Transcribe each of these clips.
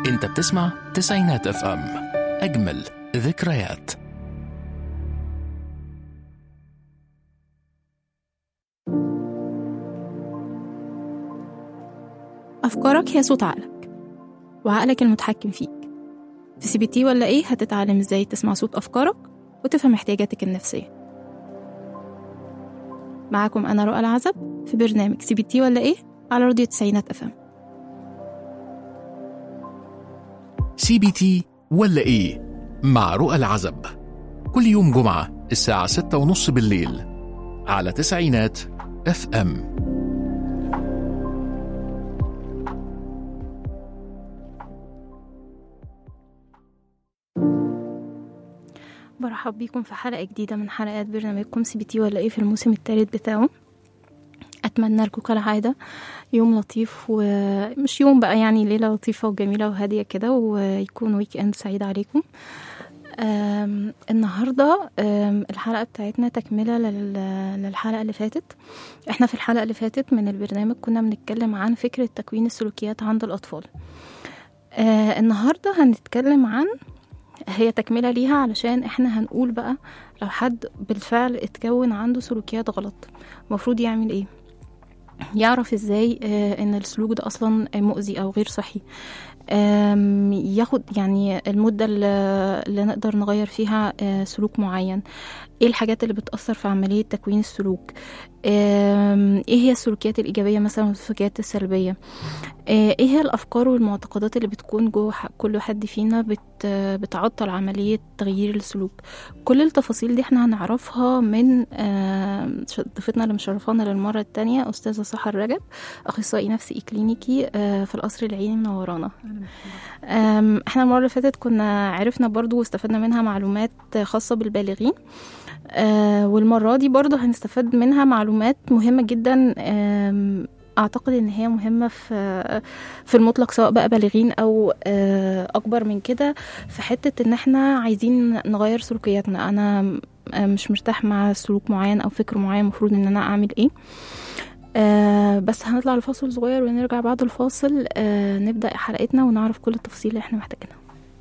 انت بتسمع تسعينات اف ام اجمل ذكريات أفكارك هي صوت عقلك وعقلك المتحكم فيك في سي بي تي ولا إيه هتتعلم إزاي تسمع صوت أفكارك وتفهم احتياجاتك النفسية معاكم أنا رؤى العزب في برنامج سي بي تي ولا إيه على راديو تسعينات أفهم سي بي تي ولا ايه مع رؤى العزب كل يوم جمعة الساعة ستة ونص بالليل على تسعينات اف ام برحب بيكم في حلقة جديدة من حلقات برنامجكم سي بي تي ولا إيه في الموسم الثالث بتاعه أتمنى لكم كالعادة يوم لطيف ومش يوم بقى يعني ليلة لطيفة وجميلة وهادية كده ويكون ويك اند سعيد عليكم أم، النهاردة أم، الحلقة بتاعتنا تكملة لل- للحلقة اللي فاتت احنا في الحلقة اللي فاتت من البرنامج كنا بنتكلم عن فكرة تكوين السلوكيات عند الأطفال آه النهاردة هنتكلم عن هي تكملة ليها علشان احنا هنقول بقى لو حد بالفعل اتكون عنده سلوكيات غلط المفروض يعمل ايه يعرف ازاي آه ان السلوك ده اصلا مؤذي او غير صحي آم، ياخد يعني المدة اللي اللي نقدر نغير فيها آه، سلوك معين ايه الحاجات اللي بتأثر في عملية تكوين السلوك آم، ايه هي السلوكيات الإيجابية مثلا والسلوكيات السلبية آه، ايه هي الأفكار والمعتقدات اللي بتكون جوه ح- كل حد فينا بت بتعطل عملية تغيير السلوك كل التفاصيل دي احنا هنعرفها من آم، ش- ضيفتنا اللي مشرفانا للمرة التانية أستاذة سحر رجب أخصائي نفسي كلينيكي آه، في القصر العيني منورانا أم، احنا المرة اللي فاتت كنا عرفنا برضو واستفدنا منها معلومات خاصة بالبالغين أه والمرة دي برضو هنستفاد منها معلومات مهمة جدا أم، اعتقد ان هي مهمة في في المطلق سواء بقى بالغين او أه، اكبر من كده في حتة ان احنا عايزين نغير سلوكياتنا انا م- مش مرتاح مع سلوك معين او فكر معين المفروض ان انا اعمل ايه آه بس هنطلع لفاصل صغير ونرجع بعد الفاصل آه نبدأ حلقتنا ونعرف كل التفاصيل اللي احنا محتاجينها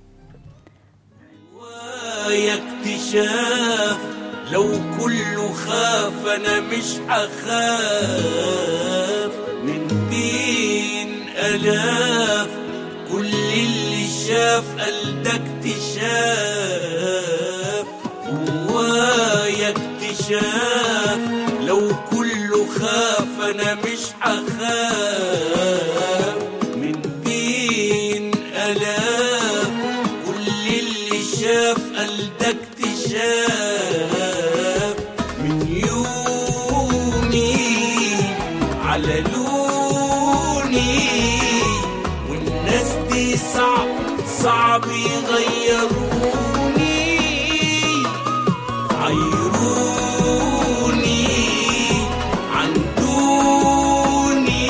ويا اكتشاف لو كله خاف انا مش هخاف من بين الاف كل اللي شاف قال ده اكتشاف ويا اكتشاف لو كله خاف انا مش هخاف من بين الاف كل اللي شاف قال ده اكتشاف من يومي على لوني والناس دي صعب صعب يغيروني عيروني عن دوني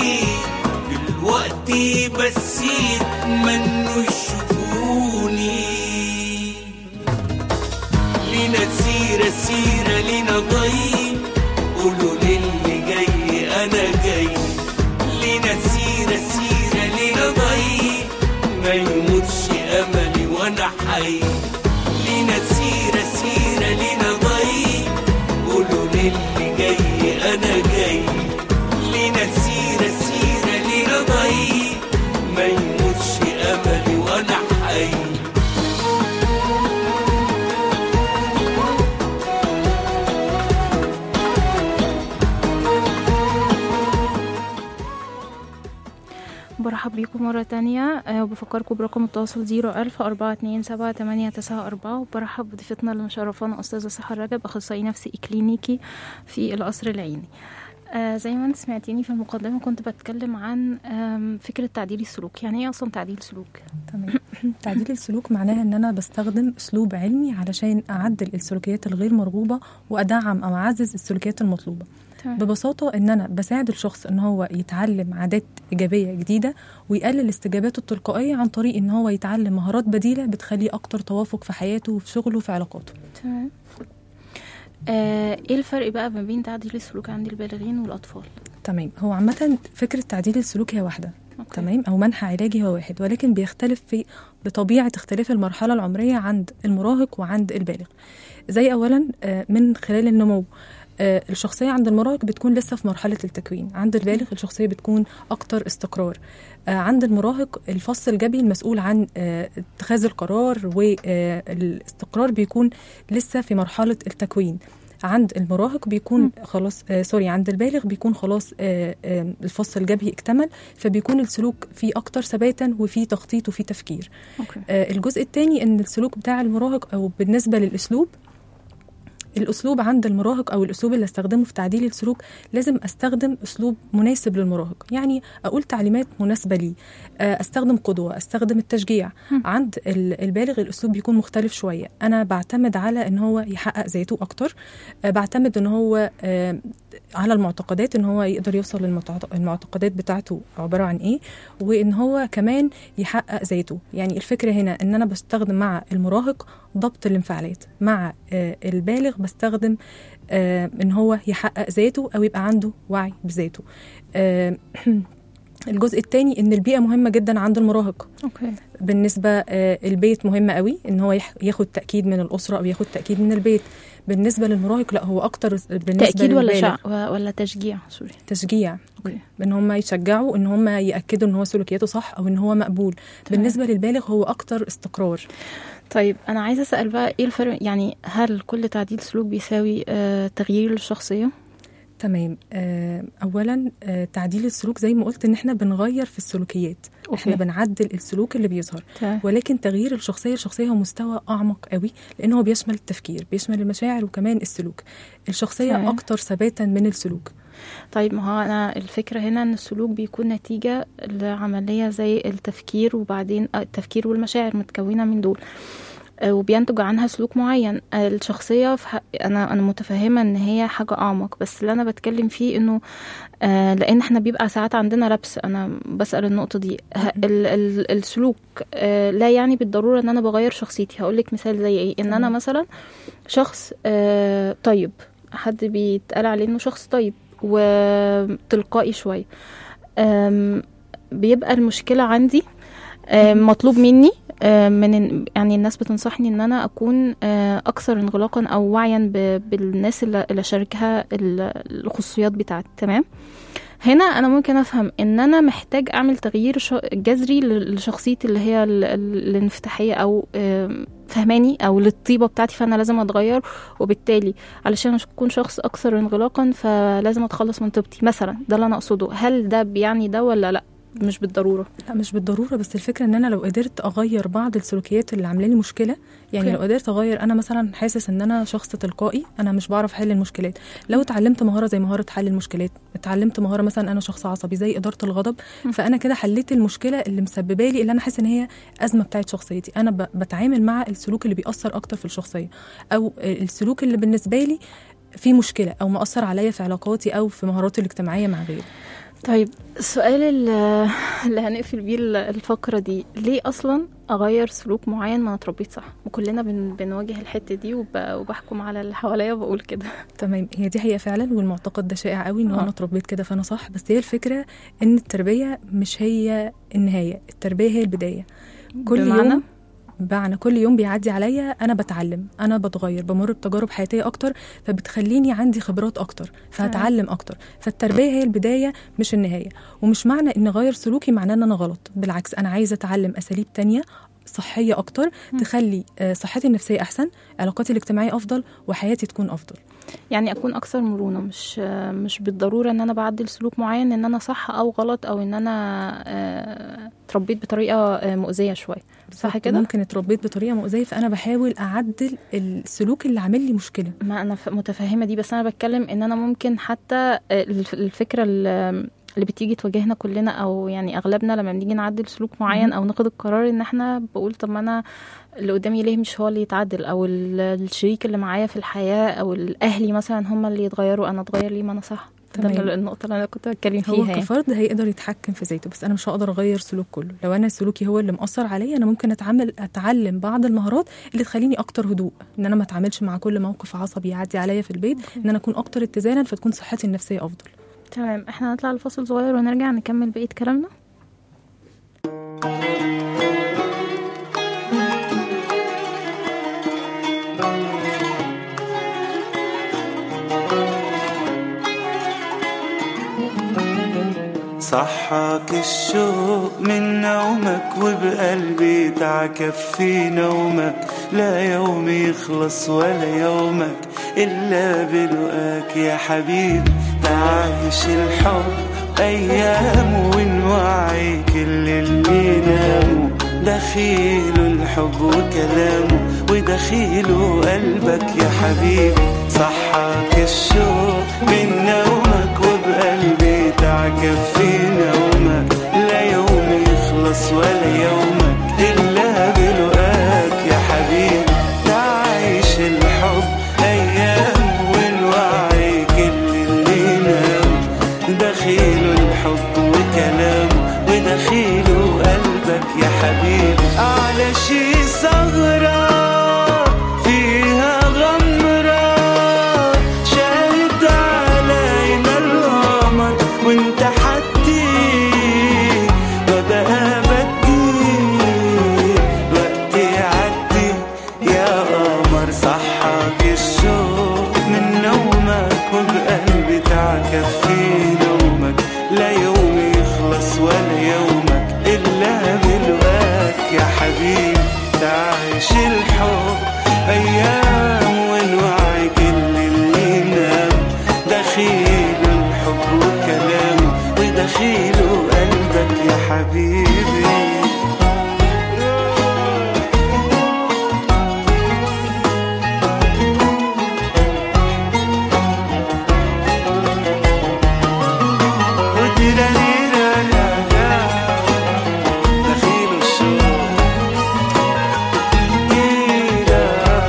دلوقتي بس يتمنوا يشوفوني لينا سيرة سيرة لينا ضي قولوا للي جاي أنا جاي لينا سيرة سيرة لينا ضي ما يموتش أملي وأنا حي لينا سيرة سيرة لينا ضي قولوا للي جاي أنا جاي لينا سيرة سيرة لينا ضي ما يموتش أملي وأنا حي برحب بيكم مرة تانية آه، وبفكركم برقم التواصل زيرو ألف أربعة اتنين سبعة تمانية تسعة أربعة وبرحب بضيفتنا اللي مشرفانا أستاذة سحر رجب أخصائي نفسي كلينيكي في القصر العيني آه زي ما انت سمعتيني في المقدمة كنت بتكلم عن آم، فكرة تعديل السلوك يعني ايه أصلا تعديل سلوك؟ تمام تعديل السلوك معناها ان انا بستخدم اسلوب علمي علشان اعدل السلوكيات الغير مرغوبه وادعم او اعزز السلوكيات المطلوبه تمام. ببساطه ان انا بساعد الشخص ان هو يتعلم عادات ايجابيه جديده ويقلل استجاباته التلقائيه عن طريق ان هو يتعلم مهارات بديله بتخليه اكتر توافق في حياته وفي شغله وفي علاقاته تمام آه ايه الفرق بقى ما بين تعديل السلوك عند البالغين والأطفال؟ تمام هو عامة فكرة تعديل السلوك هي واحدة أوكي. تمام او منح علاجي هو واحد ولكن بيختلف في بطبيعه اختلاف المرحله العمريه عند المراهق وعند البالغ زي اولا آه، من خلال النمو آه، الشخصية عند المراهق بتكون لسه في مرحلة التكوين عند البالغ الشخصية بتكون أكتر استقرار آه، عند المراهق الفص الجبهي المسؤول عن آه، اتخاذ القرار والاستقرار بيكون لسه في مرحلة التكوين عند المراهق بيكون خلاص آه سوري عند البالغ بيكون خلاص آه آه الفص الجبهي اكتمل فبيكون السلوك فيه اكتر ثباتا وفيه تخطيط وفيه تفكير اوكي آه الجزء الثاني ان السلوك بتاع المراهق او بالنسبه للاسلوب الاسلوب عند المراهق او الاسلوب اللي استخدمه في تعديل السلوك لازم استخدم اسلوب مناسب للمراهق يعني اقول تعليمات مناسبه ليه آه، استخدم قدوه استخدم التشجيع عند ال- البالغ الاسلوب بيكون مختلف شويه انا بعتمد على ان هو يحقق ذاته اكتر آه، بعتمد ان هو آه، على المعتقدات ان هو يقدر يوصل للمعتقد- المعتقدات بتاعته عباره عن ايه وان هو كمان يحقق ذاته يعني الفكره هنا ان انا بستخدم مع المراهق ضبط الانفعالات مع آه، البالغ بستخدم آه، ان هو يحقق ذاته او يبقى عنده وعي بذاته آه، الجزء الثاني ان البيئه مهمه جدا عند المراهق اوكي بالنسبه آه، البيت مهم قوي ان هو يح- ياخد تاكيد من الاسره او ياخد تاكيد من البيت بالنسبه للمراهق لا هو اكتر بالنسبه تاكيد ولا للبالغ شع ولا تشجيع سوري تشجيع اوكي ان هم يشجعوا ان هم ياكدوا ان هو سلوكياته صح او ان هو مقبول تمام. بالنسبه للبالغ هو اكتر استقرار طيب انا عايزه اسال بقى ايه الفرق يعني هل كل تعديل سلوك بيساوي آه تغيير للشخصيه تمام آه، اولا آه، تعديل السلوك زي ما قلت ان احنا بنغير في السلوكيات أوكي. احنا بنعدل السلوك اللي بيظهر تمام ولكن تغيير الشخصيه الشخصيه هو مستوى اعمق قوي لان هو بيشمل التفكير بيشمل المشاعر وكمان السلوك الشخصيه تمام. اكتر ثباتا من السلوك طيب ما هو انا الفكره هنا ان السلوك بيكون نتيجه لعمليه زي التفكير وبعدين آه، التفكير والمشاعر متكونه من دول آه، وبينتج عنها سلوك معين آه، الشخصيه في حق انا انا متفهمه ان هي حاجه اعمق بس اللي انا بتكلم فيه انه آه، لان احنا بيبقى ساعات عندنا لبس انا بسال النقطه دي ه- ال ال السلوك آه، لا يعني بالضروره ان انا بغير شخصيتي هقول لك مثال زي ايه ان انا تمام. مثلا شخص آه، طيب حد بيتقال عليه انه شخص طيب وتلقائي شويه أم، بيبقى المشكله عندي أم، مطلوب مني أم، من يعني الناس بتنصحني ان انا اكون أه، اكثر انغلاقا او وعيا ب- بالناس اللي اللي شاركها ال- الخصوصيات بتاعتي تمام هنا انا ممكن افهم ان انا محتاج اعمل تغيير ش- جذري ل- لشخصيتي اللي هي ال- ال- الانفتاحيه او أم، فهماني او للطيبه بتاعتي فانا لازم اتغير وبالتالي علشان اكون شخص اكثر انغلاقا فلازم اتخلص من طيبتي مثلا ده اللي انا اقصده هل ده بيعني ده ولا لا مش بالضروره لا مش بالضروره بس الفكره ان انا لو قدرت اغير بعض السلوكيات اللي عامله لي مشكله يعني أوكي. لو قدرت اغير انا مثلا حاسس ان انا شخص تلقائي انا مش بعرف احل المشكلات لو اتعلمت مهاره زي مهاره حل المشكلات اتعلمت مهاره مثلا انا شخص عصبي زي اداره الغضب فانا كده حليت المشكله اللي مسببه لي اللي انا حاسه ان هي ازمه بتاعت شخصيتي انا ب- بتعامل مع السلوك اللي بيأثر اكتر في الشخصيه او السلوك اللي بالنسبه لي في مشكله او مأثر عليا في علاقاتي او في مهاراتي الاجتماعيه مع غيري طيب السؤال اللي اللي هنقفل بيه الفقره دي ليه اصلا اغير سلوك معين ما انا اتربيت صح وكلنا بن بنواجه الحته دي وب... وبحكم على اللي حواليا وبقول كده تمام هي دي حقيقه فعلا والمعتقد ده شائع قوي ان هو آه. انا اتربيت كده فانا صح بس هي الفكره ان التربيه مش هي النهايه التربيه هي البدايه كل بمعنى؟ يوم بمعنى كل يوم بيعدي عليا انا بتعلم انا بتغير بمر بتجارب حياتيه اكتر فبتخليني عندي خبرات اكتر فهتعلم اكتر فالتربيه هي البدايه مش النهايه ومش معنى ان اغير سلوكي معناه ان انا غلط بالعكس انا عايزه اتعلم اساليب تانية صحيه اكتر تخلي آه، صحتي النفسيه احسن علاقاتي الاجتماعيه افضل وحياتي تكون افضل يعني اكون اكثر مرونه مش مش بالضروره ان انا بعدل سلوك معين ان انا صح او غلط او ان انا آه، اتربيت بطريقه آه، مؤذيه شويه صح بالظبط، كده ممكن اتربيت بطريقه مؤذيه فانا بحاول اعدل السلوك اللي عامل لي مشكله ما انا ف- متفهمه دي بس انا بتكلم ان انا ممكن حتى آه، الف- الفكره ال- اللي بتيجي تواجهنا كلنا او يعني اغلبنا لما بنيجي نعدل سلوك معين مهم. او ناخد القرار ان احنا بقول طب ما انا اللي قدامي ليه مش هو اللي يتعدل او ال- الشريك اللي معايا في الحياه او الاهلي مثلا هم اللي يتغيروا انا اتغير ليه ما انا صح ده تمام. ال- النقطه اللي انا كنت بتكلم هو فيها يعني. كفرد هيقدر يتحكم في ذاته بس انا مش هقدر اغير سلوك كله لو انا سلوكي هو اللي مأثر عليا انا ممكن اتعامل اتعلم بعض المهارات اللي تخليني اكتر هدوء ان انا ما اتعاملش مع كل موقف عصبي يعدي عليا في البيت ان انا اكون اكتر اتزانا فتكون صحتي النفسيه افضل تمام احنا هنطلع لفاصل صغير ونرجع نكمل بقيه كلامنا صحاك الشوق من نومك وبقلبي تعكف في نومك لا يوم يخلص ولا يومك إلا بلقاك يا حبيبي تعيش الحب أيام ونوعي كل اللي ناموا دخيله الحب وكلامه ودخيله قلبك يا حبيبي صحاك الشوق من نومك وبقلبي تعكف في نومك لا يوم يخلص ولا يومك إلا بلقاك يا حبيبي تعيش الحب أيام والوعي كل اللي نام دخيله الحب وكلامه ودخيله قلبك يا حبيبي على شي ثغرة فيها غمرة شاهد علينا القمر وانت حدي وبقى بدي وقتي يعدي يا قمر صحاك الشوق من نومك وبقلبي تعكف في نومك لا يوم يخلص ولا يومك إلا بلقاك يا حبيبي تعيش الحب أيام ونوعي كل اللي نام دخيل الحب وكلامه ودخيله قلبك يا حبيبي وديراليرالالا، دخيل الشوق ديرا.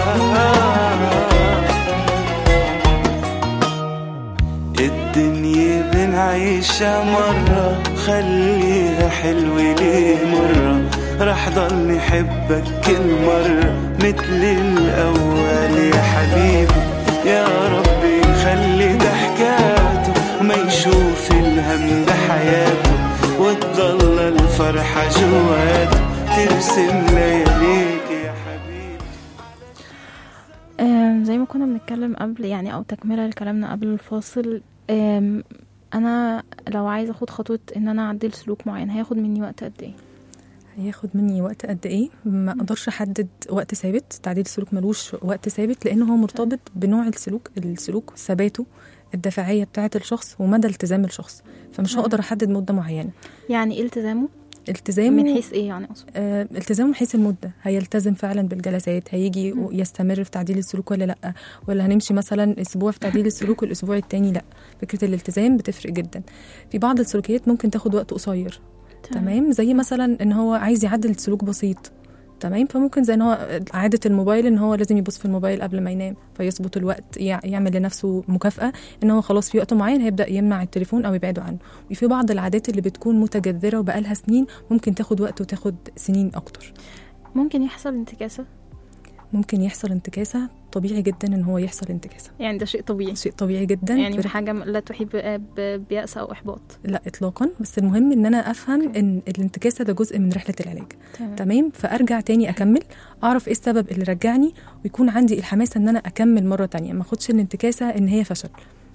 الدنيا بنعيشها مرة خليها حلوة ليه مرة رح ضل حبك كل مرة مثل الأول يا حبيبي يا ربي خلي ضحكاته ما يشوف الهم بحياته وتضل الفرحة جواته ترسم لياليك يا حبيبي آم، زي ما كنا بنتكلم قبل يعني او تكمله لكلامنا قبل الفاصل آم، انا لو عايزه اخد خطوه ان انا اعدل سلوك معين هياخد مني وقت قد ايه هياخد مني وقت قد ايه ما اقدرش احدد وقت ثابت تعديل السلوك ملوش وقت ثابت لانه هو مرتبط بنوع السلوك السلوك ثباته الدافعيه بتاعه الشخص ومدى التزام الشخص فمش نعم. هقدر احدد مده معينه يعني ايه التزامه التزامه من حيث ايه يعني اقصد آه، التزامه من حيث المده هيلتزم فعلا بالجلسات هيجي ويستمر في تعديل السلوك ولا لا ولا هنمشي مثلا اسبوع في تعديل السلوك والاسبوع التاني لا فكره الالتزام بتفرق جدا في بعض السلوكيات ممكن تاخد وقت قصير تمام زي مثلا ان هو عايز يعدل سلوك بسيط تمام فممكن زي ان هو عاده الموبايل ان هو لازم يبص في الموبايل قبل ما ينام فيظبط الوقت يع- يعمل لنفسه مكافاه ان هو خلاص في وقت معين هيبدا يمنع التليفون او يبعده عنه وفي بعض العادات اللي بتكون متجذره وبقالها سنين ممكن تاخد وقت وتاخد سنين اكتر ممكن يحصل انتكاسه ممكن يحصل انتكاسه طبيعي جدا ان هو يحصل انتكاسه يعني ده شيء طبيعي شيء طبيعي جدا يعني في- حاجه لا تحيب ب- بيأس او احباط لا اطلاقا بس المهم ان انا افهم ان الانتكاسه ده جزء من رحله العلاج تمام تمام فارجع تاني اكمل اعرف ايه السبب اللي رجعني ويكون عندي الحماسه ان انا اكمل مره تانية ما اخدش الانتكاسه ان هي فشل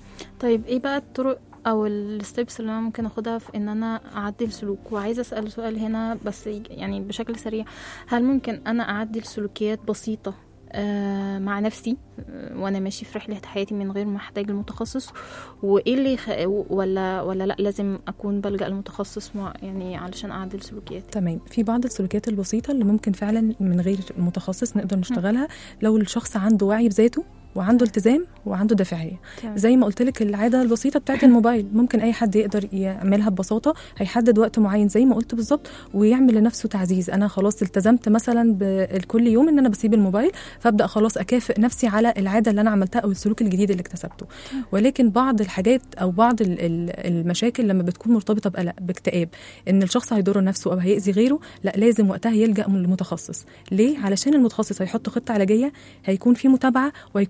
طيب ايه بقى الطرق او الستبس اللي انا ممكن اخدها في ان انا اعدل سلوك وعايزه اسال سؤال هنا بس يعني بشكل سريع هل ممكن انا اعدل سلوكيات بسيطه آه، مع نفسي آه، وانا ماشي في رحله حياتي من غير ما احتاج المتخصص وايه اللي خ... ولا ولا لا لازم اكون بلجا لمتخصص مع يعني علشان اعدل سلوكياتي تمام في بعض السلوكيات البسيطه اللي ممكن فعلا من غير متخصص نقدر نشتغلها لو الشخص عنده وعي بذاته وعنده التزام وعنده دافعيه تمام. زي ما قلت لك العاده البسيطه بتاعت الموبايل ممكن اي حد يقدر يعملها ببساطه هيحدد وقت معين زي ما قلت بالظبط ويعمل لنفسه تعزيز انا خلاص التزمت مثلا بكل يوم ان انا بسيب الموبايل فابدا خلاص اكافئ نفسي على العاده اللي انا عملتها او السلوك الجديد اللي اكتسبته ولكن بعض الحاجات او بعض ال- ال- المشاكل لما بتكون مرتبطه بقلق باكتئاب ان الشخص هيضر نفسه او هيأذي غيره لا لازم وقتها يلجأ للمتخصص ليه علشان المتخصص هيحط خطه علاجيه هيكون في متابعه وهيكون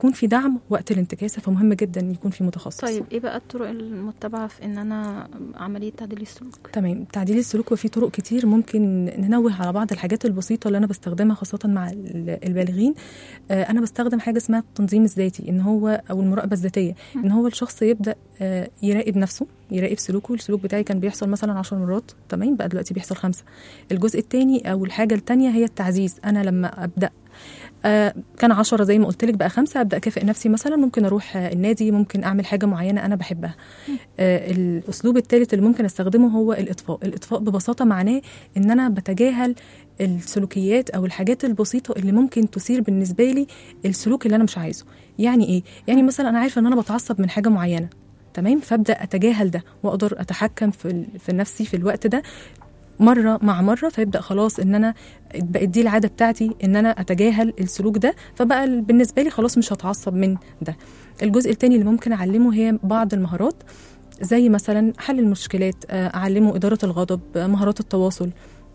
ويكون في دعم وقت الانتكاسه فمهم جدا يكون في متخصص طيب ايه بقى الطرق المتبعه في ان انا عمليه تعديل السلوك تمام تعديل السلوك وفي طرق كتير ممكن ننوه على بعض الحاجات البسيطه اللي انا بستخدمها خاصه مع ال- البالغين آه، انا بستخدم حاجه اسمها التنظيم الذاتي ان هو او المراقبه الذاتيه ان هو الشخص يبدا آه، يراقب نفسه يراقب سلوكه السلوك بتاعي كان بيحصل مثلا 10 مرات تمام بقى دلوقتي بيحصل خمسة الجزء الثاني او الحاجه الثانيه هي التعزيز انا لما ابدا آه، كان عشرة زي ما قلت لك بقى خمسة أبدأ أكافئ نفسي مثلا ممكن أروح آه، النادي ممكن أعمل حاجة معينة أنا بحبها آه، الأسلوب الثالث اللي ممكن أستخدمه هو الإطفاء الإطفاء ببساطة معناه إن أنا بتجاهل السلوكيات أو الحاجات البسيطة اللي ممكن تثير بالنسبة لي السلوك اللي أنا مش عايزه يعني إيه؟ يعني مثلا أنا عارفة إن أنا بتعصب من حاجة معينة تمام فابدا اتجاهل ده واقدر اتحكم في ال- في نفسي في الوقت ده مره مع مره فيبدا خلاص ان انا بقت دي العاده بتاعتي ان انا اتجاهل السلوك ده فبقى ال- بالنسبه لي خلاص مش هتعصب من ده الجزء التاني اللي ممكن اعلمه هي بعض المهارات زي مثلا حل المشكلات آه، اعلمه اداره الغضب آه، مهارات التواصل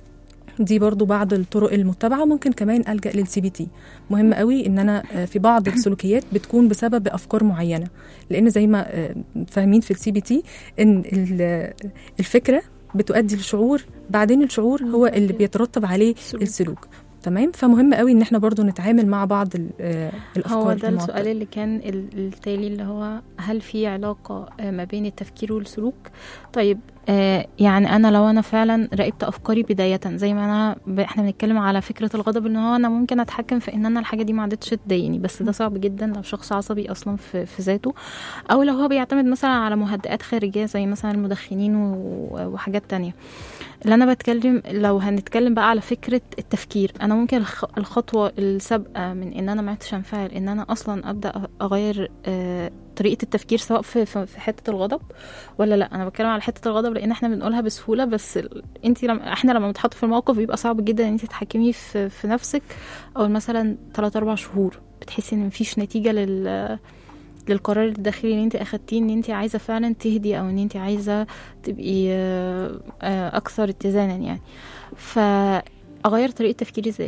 دي برضو بعض الطرق المتبعة ممكن كمان ألجأ للسي بي تي مهم قوي إن أنا آه، في بعض السلوكيات بتكون بسبب أفكار معينة لأن زي ما آه، فاهمين في السي بي تي إن ال- الفكرة بتؤدي لشعور بعدين الشعور هو اللي بيترتب عليه سلوك. السلوك تمام فمهم قوي ان احنا برضو نتعامل مع بعض ال- آه، الافكار هو ده المعطلة. السؤال اللي كان ال- التالي اللي هو هل في علاقة آه، ما بين التفكير والسلوك طيب آه، يعني انا لو انا فعلا راقبت افكاري بداية زي ما انا ب- احنا بنتكلم على فكرة الغضب ان هو انا ممكن اتحكم في ان انا الحاجة دي ما عادتش تضايقني بس ده صعب جدا لو شخص عصبي اصلا في, في ذاته او لو هو بيعتمد مثلا على مهدئات خارجية زي مثلا المدخنين و- وحاجات تانية اللي انا بتكلم لو هنتكلم بقى على فكره التفكير انا ممكن الخ- الخطوه السابقه من ان انا ما عدتش انفعل ان انا اصلا ابدا اغير آه، طريقه التفكير سواء في في في حته الغضب ولا لا انا بتكلم على حته الغضب لان احنا بنقولها بسهوله بس انت لما احنا لما بنتحط في الموقف بيبقى صعب جدا ان انت تتحكمي في في نفسك او مثلا 3 4 شهور بتحسي ان مفيش نتيجه لل للقرار الداخلي اللي انت اخدتيه ان انت عايزه فعلا تهدي او ان انت عايزه تبقي آه، آه، اكثر اتزانا يعني فاغير طريقه تفكيري ازاي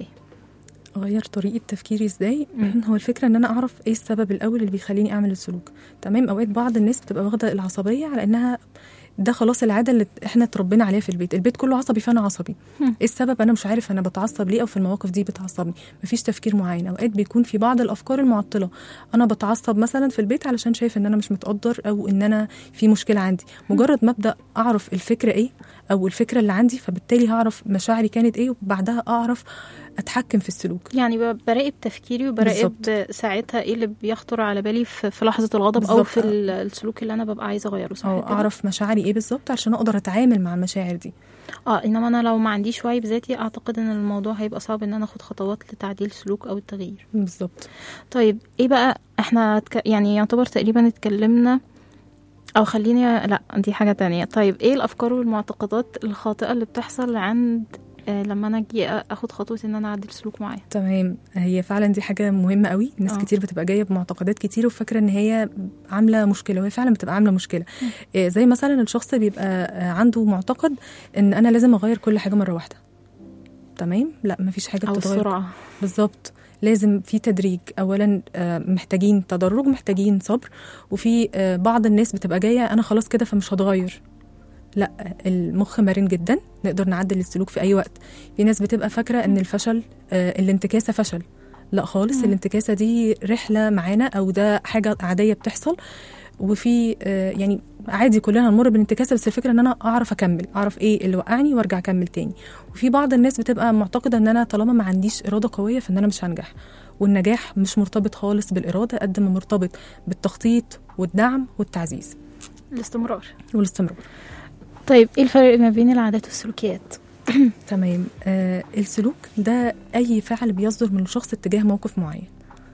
اغير طريقه تفكيري ازاي هو الفكره ان انا اعرف ايه السبب الاول اللي بيخليني اعمل السلوك تمام اوقات بعض الناس بتبقى واخده العصبيه على انها ده خلاص العاده اللي احنا اتربينا عليها في البيت البيت كله عصبي فانا عصبي هم. ايه السبب انا مش عارف انا بتعصب ليه او في المواقف دي بتعصبني مفيش تفكير معين اوقات بيكون في بعض الافكار المعطله انا بتعصب مثلا في البيت علشان شايف ان انا مش متقدر او ان انا في مشكله عندي مجرد ما ابدا اعرف الفكره ايه او الفكره اللي عندي فبالتالي هعرف مشاعري كانت ايه وبعدها اعرف اتحكم في السلوك يعني ب- براقب تفكيري وبراقب ساعتها ايه اللي بيخطر على بالي في, في لحظه الغضب او بالظبط. في ال- السلوك اللي انا ببقى عايزه اغيره صح او كده؟ اعرف مشاعري ايه بالظبط عشان اقدر اتعامل مع المشاعر دي اه انما انا لو ما عنديش وعي بذاتي اعتقد ان الموضوع هيبقى صعب ان انا اخد خطوات لتعديل سلوك او التغيير بالظبط طيب ايه بقى احنا اتك... يعني يعتبر تقريبا اتكلمنا او خليني لا دي حاجة تانية طيب ايه الافكار والمعتقدات الخاطئة اللي بتحصل عند آه لما انا اجي اخد خطوة ان انا اعدل سلوك معين تمام هي فعلا دي حاجه مهمه قوي ناس آه. أوه. كتير بتبقى جايه بمعتقدات كتير وفاكره ان هي عامله مشكله وهي فعلا بتبقى عامله مشكله إيه زي مثلا الشخص بيبقى آه، عنده معتقد ان انا لازم اغير كل حاجه مره واحده تمام لا مفيش حاجه او بتتغير السرعة بالظبط لازم في تدريج اولا آه، محتاجين تدرج محتاجين صبر وفي آه، بعض الناس بتبقى جايه انا خلاص كده فمش هتغير لا المخ مرن جدا نقدر نعدل السلوك في اي وقت في ناس بتبقى فاكره ان الفشل آه، الانتكاسه فشل لا خالص مم. الانتكاسه دي رحله معانا او ده حاجه عاديه بتحصل وفي آه، يعني عادي كلنا هنمر بالانتكاسه بس الفكره ان انا اعرف اكمل اعرف ايه اللي وقعني وارجع اكمل تاني وفي بعض الناس بتبقى معتقده ان انا طالما ما عنديش اراده قويه فان انا مش هنجح والنجاح مش مرتبط خالص بالاراده قد ما مرتبط بالتخطيط والدعم والتعزيز الاستمرار والاستمرار طيب ايه الفرق ما بين العادات والسلوكيات تمام آه السلوك ده اي فعل بيصدر من الشخص اتجاه موقف معين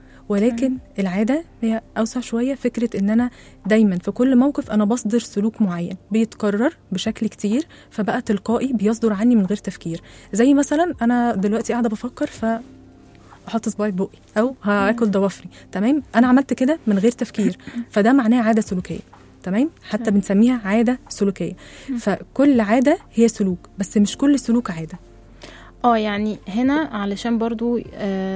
ولكن العاده هي اوسع شويه فكره ان انا دايما في كل موقف انا بصدر سلوك معين بيتكرر بشكل كتير فبقى تلقائي بيصدر عني من غير تفكير زي مثلا انا دلوقتي قاعده بفكر ف احط صباعي في بقي او هاكل ضوافري تمام انا عملت كده من غير تفكير فده معناه عاده سلوكيه تمام حتى تمام. بنسميها عاده سلوكيه فكل عاده هي سلوك بس مش كل سلوك عاده اه يعني هنا علشان برضو آه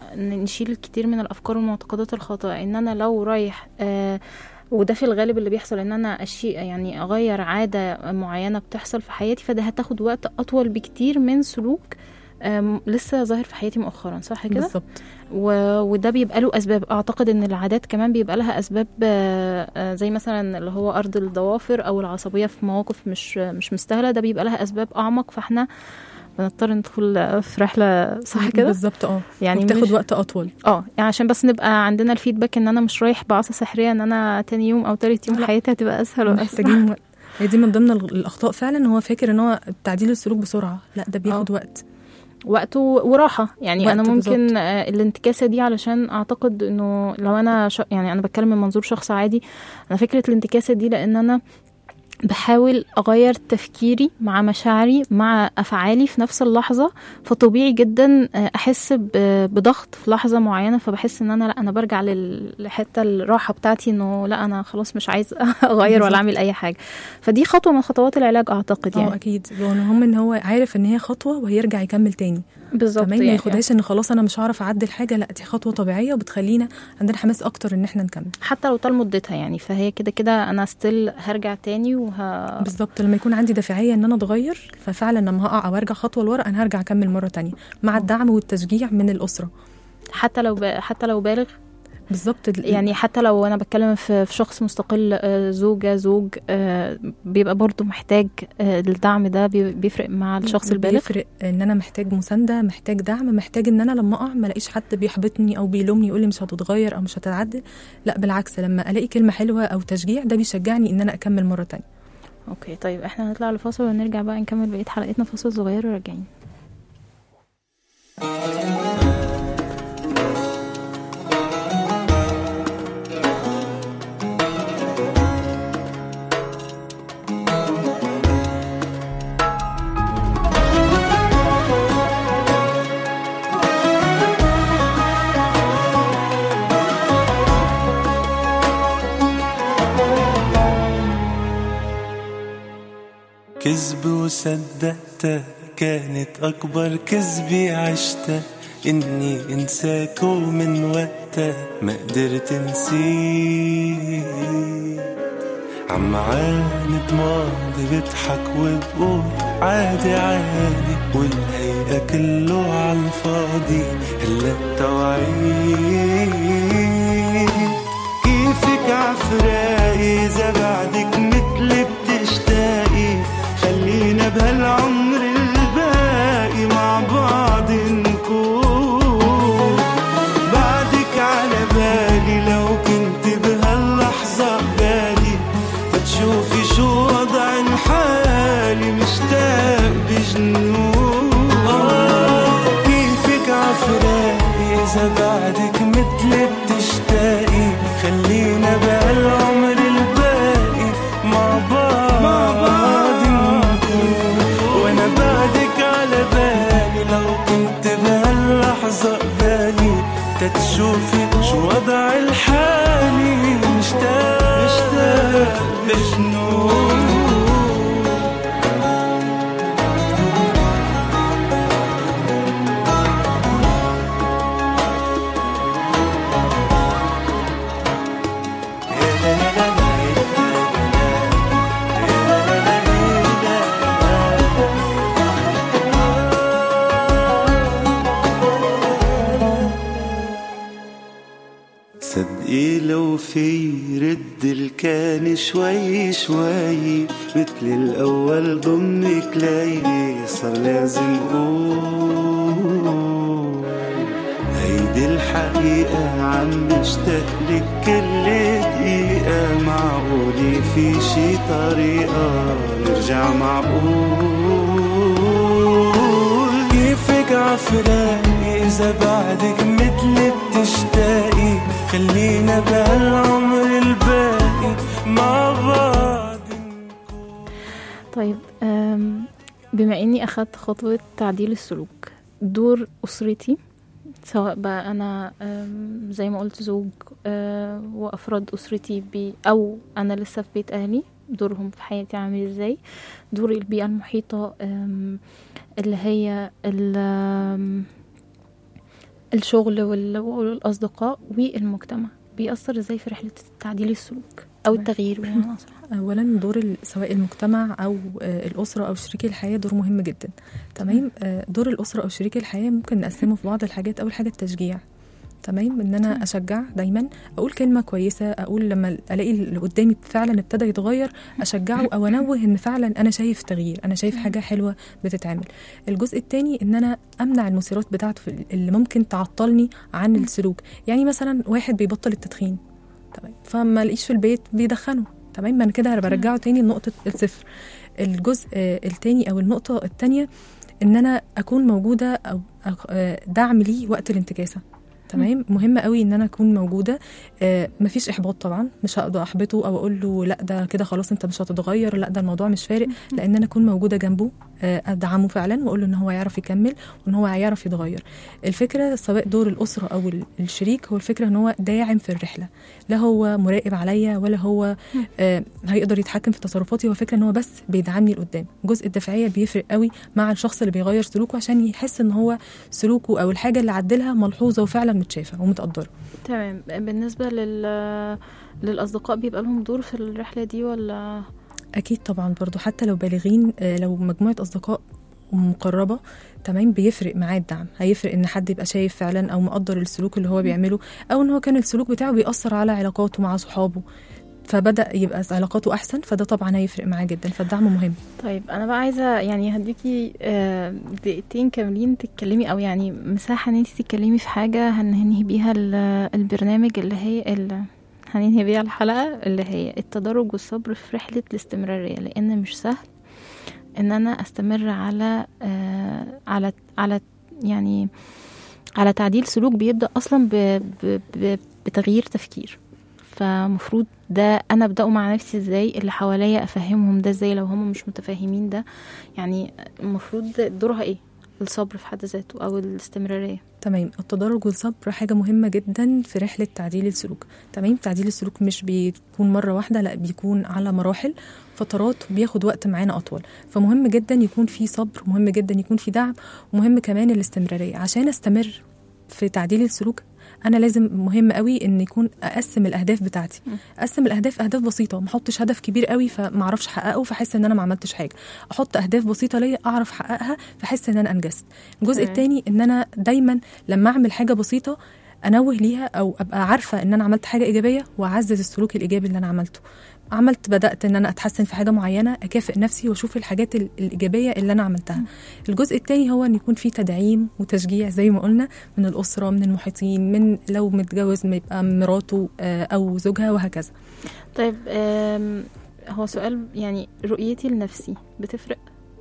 ن- نشيل كتير من الافكار والمعتقدات الخاطئه ان انا لو رايح آه وده في الغالب اللي بيحصل ان انا اشيء يعني اغير عاده معينه بتحصل في حياتي فده هتاخد وقت اطول بكتير من سلوك آم، لسه ظاهر في حياتي مؤخرا صح كده بالظبط و... وده بيبقى له اسباب اعتقد ان العادات كمان بيبقى لها اسباب آه، آه، زي مثلا اللي هو ارض الضوافر او العصبيه في مواقف مش مش مستاهله ده بيبقى لها اسباب اعمق فاحنا بنضطر ندخل في رحله صح كده بالظبط اه يعني يعني بتاخد مش- وقت اطول اه يعني عشان بس نبقى عندنا الفيدباك ان انا مش رايح بعصا سحريه ان انا تاني يوم او تالت يوم لا. حياتي هتبقى اسهل واسهل محتاجين وقت هي دي من ضمن ال- الاخطاء فعلا ان هو فاكر ان هو تعديل السلوك بسرعه لا ده بياخد وقت وقت و- وراحه يعني وقت انا ممكن بالظبط. آه، الانتكاسه دي علشان اعتقد انه لو انا ش... يعني انا بتكلم من منظور شخص عادي انا فكره الانتكاسه دي لان انا بحاول اغير تفكيري مع مشاعري مع افعالي في نفس اللحظه فطبيعي جدا آه، احس ب- بضغط في لحظه معينه فبحس ان انا لا انا برجع لل- للحته الراحه بتاعتي انه لا انا خلاص مش عايز اغير ولا بالظبط. اعمل اي حاجه فدي خطوه من خطوات العلاج اعتقد اه يعني اكيد المهم ان هو عارف ان هي خطوه وهيرجع يكمل تاني بالظبط كمان ما يعني. ياخدهاش ان خلاص انا مش هعرف اعدل حاجه لا دي خطوه طبيعيه وبتخلينا عندنا حماس اكتر ان احنا نكمل حتى لو طال مدتها يعني فهي كده كده انا ستيل هرجع تاني وه... بالظبط لما يكون عندي دافعيه ان انا اتغير ففعلا لما هقع او ارجع خطوه لورا انا هرجع اكمل مره تانية مع الدعم والتشجيع من الاسره حتى لو ب... حتى لو بالغ بالظبط ال- يعني حتى لو انا بتكلم في, في شخص مستقل آه، زوجة زوج آه، بيبقى برضو محتاج آه، الدعم ده بي- بيفرق مع الشخص البالغ بيفرق ان انا محتاج مسانده محتاج دعم محتاج ان انا لما اقع ما الاقيش حد بيحبطني او بيلومني يقول لي مش هتتغير او مش هتتعدل لا بالعكس لما الاقي كلمه حلوه او تشجيع ده بيشجعني ان انا اكمل مره تانية اوكي طيب احنا هنطلع لفاصل ونرجع بقى نكمل بقية حلقتنا فاصل صغير وراجعين كذب وصدقته كانت أكبر كذبة عشتها إني أنساك ومن وقتها ما قدرت نسيت عم عاند ماضي بضحك وبقول عادي عادي والهيئة كله عالفاضي هلا توعيت كيفك عفراقي إذا بعدك مثلي بتشتاقي خلينا بهالعمر الباقي مع بعض نكون بعدك على بالي لو كنت بهاللحظة قبالي بتشوفي شو وضع الحالي مشتاق بجنون آه كيفك عفراقي إذا بعدك مثلي بتشتاقي خلينا بهالعمر الباقي مع بعض مع بعض نكون وانا بعدك على بالي لو كنت بهاللحظة قبالي تتشوفي شو وضع الحالي مشتاق مشتاق بجنون صدقي لو في رد الكان شوي شوي مثل الأول ضمك لي صار لازم قول هيدي الحقيقة عم بشتاق لك كل دقيقة معقولة في شي طريقة نرجع معقول كيفك عفراقي إذا بعدك مثلي بتشتاقي خلينا بهالعمر الباقي مع بعض طيب أم، بما اني اخدت خطوة تعديل السلوك دور اسرتي سواء بقى انا أم، زي ما قلت زوج أه، وافراد اسرتي بي او انا لسه في بيت اهلي دورهم في حياتي عامل ازاي دور البيئة المحيطة أم، اللي هي ال- أم، الشغل وال- والاصدقاء والمجتمع بيأثر ازاي في رحله تعديل السلوك او التغيير بمعنى اصح اولا دور ال- سواء المجتمع او آه، الاسره او شريك الحياه دور مهم جدا تمام آه، دور الاسره او شريك الحياه ممكن نقسمه في بعض الحاجات اول حاجه التشجيع تمام ان انا اشجع دايما اقول كلمه كويسه اقول لما الاقي اللي قدامي فعلا ابتدى يتغير اشجعه او انوه ان فعلا انا شايف تغيير انا شايف حاجه حلوه بتتعمل الجزء الثاني ان انا امنع المثيرات بتاعته في- اللي ممكن تعطلني عن السلوك يعني مثلا واحد بيبطل التدخين تمام فما الاقيش في البيت بيدخنوا تمام ما انا كده برجعه تاني لنقطه الصفر الجزء آه، التاني او النقطه التانيه ان انا اكون موجوده او أو- آه، دعم ليه وقت الانتكاسه تمام مهم قوي ان انا اكون موجوده آه مفيش احباط طبعا مش هقدر احبطه او اقول له لا ده كده خلاص انت مش هتتغير لا ده الموضوع مش فارق لان انا اكون موجوده جنبه آه ادعمه فعلا واقول له ان هو يعرف يكمل وان هو هيعرف يتغير الفكره سواء دور الاسره او ال- الشريك هو الفكره ان هو داعم في الرحله لا هو مراقب عليا ولا هو آه هيقدر يتحكم في تصرفاتي هو فكره ان هو بس بيدعمني لقدام جزء الدفاعيه بيفرق قوي مع الشخص اللي بيغير سلوكه عشان يحس ان هو سلوكه او الحاجه اللي عدلها ملحوظه وفعلا متشافه ومتقدره تمام بالنسبه لل للاصدقاء بيبقى لهم دور في الرحله دي ولا اكيد طبعا برضو حتى لو بالغين آه، لو مجموعه اصدقاء مقربه تمام بيفرق معاه الدعم هيفرق ان حد يبقى شايف فعلا او مقدر السلوك اللي هو بيعمله او ان هو كان السلوك بتاعه بيأثر على علاقاته مع صحابه فبدأ يبقى علاقاته أحسن فده طبعا هيفرق معاه جدا فالدعم مهم طيب انا بقى عايزه يعني هديكي آه، دقيقتين كاملين تتكلمي او يعني مساحه ان انت تتكلمي في حاجه هننهي بيها ال- البرنامج اللي هي ال- هننهي بيها الحلقه اللي هي التدرج والصبر في رحله الاستمراريه لان مش سهل ان انا استمر على آه، على على يعني على تعديل سلوك بيبدا اصلا ب- ب- ب- بتغيير تفكير فمفروض ده انا ابداه مع نفسي ازاي اللي حواليا افهمهم ده ازاي لو هم مش متفاهمين ده يعني المفروض دورها ايه الصبر في حد ذاته او الاستمراريه تمام التدرج والصبر حاجة مهمة جدا في رحلة تعديل السلوك تمام تعديل السلوك مش بيكون مرة واحدة لا بيكون على مراحل فترات بياخد وقت معانا أطول فمهم جدا يكون في صبر مهم جدا يكون في دعم ومهم كمان الاستمرارية عشان استمر في تعديل السلوك انا لازم مهم قوي ان يكون اقسم الاهداف بتاعتي اقسم الاهداف اهداف بسيطه ما احطش هدف كبير قوي فما اعرفش احققه فاحس ان انا ما عملتش حاجه احط اهداف بسيطه ليا اعرف احققها فاحس ان انا انجزت الجزء تمام. الثاني ان انا دايما لما اعمل حاجه بسيطه انوه ليها او ابقى عارفه ان انا عملت حاجه ايجابيه واعزز السلوك الايجابي اللي انا عملته عملت بدات ان انا اتحسن في حاجه معينه اكافئ نفسي واشوف الحاجات ال- الايجابيه اللي انا عملتها الجزء الثاني هو ان يكون في تدعيم وتشجيع زي ما قلنا من الاسره من المحيطين من لو متجوز ما يبقى مراته آه، او زوجها وهكذا طيب آم، هو سؤال يعني رؤيتي لنفسي بتفرق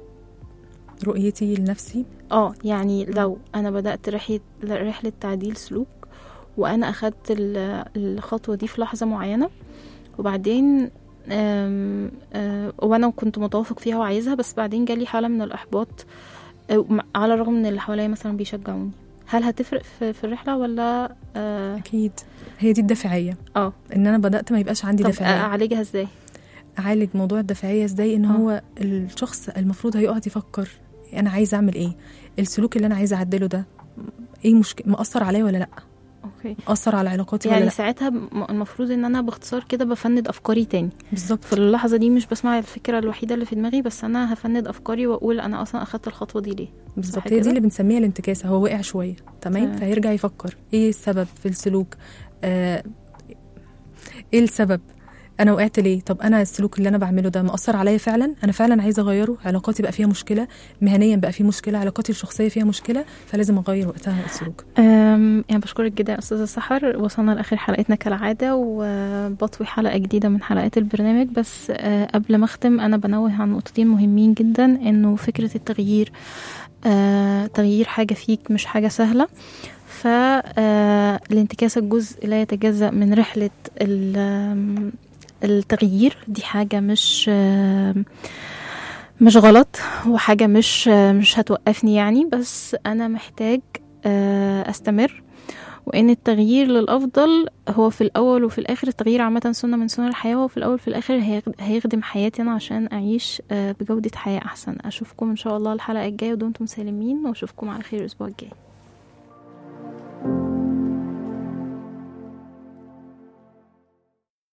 رؤيتي لنفسي اه يعني لو انا بدات رحله رحله تعديل سلوك وانا اخدت ال- الخطوه دي في لحظه معينه وبعدين آم، آه، وانا كنت متوافق فيها وعايزها بس بعدين جالي حاله من الاحباط آه، مع- على الرغم من اللي حواليا مثلا بيشجعوني هل هتفرق في, في الرحله ولا اه اكيد هي دي الدافعيه آه. ان انا بدات ما يبقاش عندي طب دافعيه اعالجها ازاي اعالج موضوع الدافعيه ازاي ان آه. هو الشخص المفروض هيقعد يفكر انا عايز اعمل ايه السلوك اللي انا عايزه اعدله ده ايه مشكله مأثر عليا ولا لا اوكي مأثر على علاقاتي ولا يعني لا ساعتها م- المفروض ان انا باختصار كده بفند افكاري تاني بالظبط في اللحظه دي مش بسمع الفكره الوحيده اللي في دماغي بس انا هفند افكاري واقول انا اصلا اخدت الخطوه دي ليه بالظبط صح هي دي كده؟ اللي بنسميها الانتكاسه هو وقع شويه تمام تمام. فهيرجع يفكر ايه السبب في السلوك آه ايه السبب انا وقعت ليه طب انا السلوك اللي انا بعمله ده مأثر عليا فعلا انا فعلا عايزه اغيره علاقاتي بقى فيها مشكله مهنيا بقى فيه مشكله علاقاتي الشخصيه فيها مشكله فلازم اغير وقتها السلوك أم يعني بشكرك جدا يا استاذه سحر وصلنا لاخر حلقتنا كالعاده وبطوي حلقه جديده من حلقات البرنامج بس أه، قبل ما اختم انا بنوه عن نقطتين مهمين جدا انه فكره التغيير أه، تغيير حاجه فيك مش حاجه سهله فالانتكاسة الجزء لا يتجزأ من رحلة ال- آم، التغيير دي حاجة مش آم، مش غلط وحاجة مش مش هتوقفني يعني بس أنا محتاج آه، أستمر وإن التغيير للأفضل هو في الأول وفي الآخر التغيير عامة سنة من سنن الحياة وفي الأول وفي الآخر هيخد- هيخدم حياتي أنا عشان أعيش آه، بجودة حياة أحسن أشوفكم إن شاء الله الحلقة الجاية ودمتم سالمين وأشوفكم على خير الأسبوع الجاي